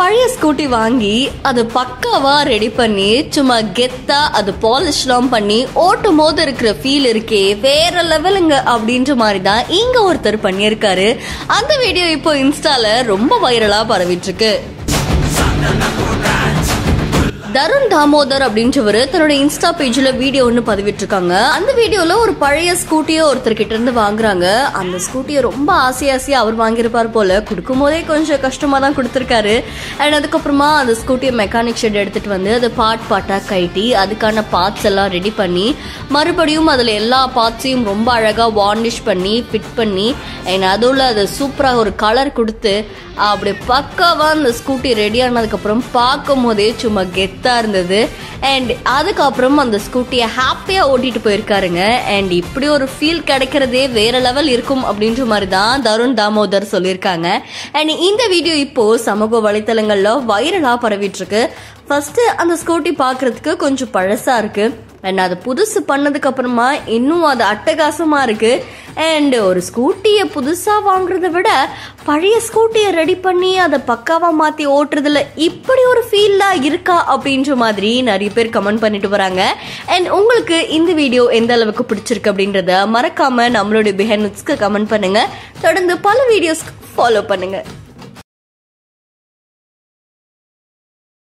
பழைய ஸ்கூட்டி வாங்கி அது பக்காவா ரெடி பண்ணி சும்மா கெத்தா அது பாலிஷ்லாம் பண்ணி ஓட்டும் போது இருக்கிற ஃபீல் இருக்கே வேற லெவலுங்க அப்படின்ற மாதிரி தான் இங்க ஒருத்தர் பண்ணியிருக்காரு அந்த வீடியோ இப்போ இன்ஸ்டால ரொம்ப வைரலா பரவிட்டு இருக்கு தருண் தாமோதர் அப்படின்றவர் தன்னோட இன்ஸ்டா பேஜ்ல வீடியோ ஒன்று பதிவிட்டிருக்காங்க அந்த வீடியோல ஒரு பழைய ஸ்கூட்டியை ஒருத்தர் கிட்ட இருந்து வாங்குறாங்க அந்த ஸ்கூட்டியை ரொம்ப ஆசை ஆசையா அவர் வாங்கியிருப்பார் போல கொடுக்கும் போதே கொஞ்சம் கஷ்டமா தான் கொடுத்துருக்காரு அண்ட் அதுக்கப்புறமா அந்த ஸ்கூட்டியை மெக்கானிக் ஷெட் எடுத்துட்டு வந்து அதை பார்ட் பார்ட்டா கட்டி அதுக்கான பார்ட்ஸ் எல்லாம் ரெடி பண்ணி மறுபடியும் அதுல எல்லா பார்ட்ஸையும் ரொம்ப அழகா வார்னிஷ் பண்ணி ஃபிட் பண்ணி அண்ட் அதுல அது சூப்பரா ஒரு கலர் கொடுத்து அப்படி பக்காவா அந்த ஸ்கூட்டி ரெடி ஆனதுக்கப்புறம் பார்க்கும் போதே சும்மா கெத்தா இருந்தது அண்ட் அதுக்கப்புறம் அந்த ஸ்கூட்டியை ஹாப்பியாக ஓட்டிட்டு போயிருக்காருங்க அண்ட் இப்படி ஒரு ஃபீல் கிடைக்கிறதே வேற லெவல் இருக்கும் அப்படின்ற மாதிரி தான் தருண் தாமோதர் சொல்லியிருக்காங்க அண்ட் இந்த வீடியோ இப்போ சமூக வலைத்தளங்கள்ல வைரலாக பரவிட்டு இருக்கு ஃபர்ஸ்ட் அந்த ஸ்கூட்டி பார்க்கறதுக்கு கொஞ்சம் பழசா இருக்கு அண்ட் அது புதுசு பண்ணதுக்கு அப்புறமா இன்னும் அது அட்டகாசமா இருக்கு அண்ட் ஒரு ஸ்கூட்டியை புதுசா வாங்குறத விட பழைய ஸ்கூட்டியை ரெடி பண்ணி அதை பக்காவா மாத்தி ஓட்டுறதுல இப்படி ஒரு ஃபீல்லாம் இருக்கா அப்படின்ற மாதிரி நிறைய பேர் கமெண்ட் பண்ணிட்டு வராங்க அண்ட் உங்களுக்கு இந்த வீடியோ எந்த அளவுக்கு பிடிச்சிருக்கு அப்படின்றத மறக்காம நம்மளுடைய பிஹேண்ட்ஸ்க்கு கமெண்ட் பண்ணுங்க தொடர்ந்து பல வீடியோஸ்க்கு ஃபாலோ பண்ணுங்க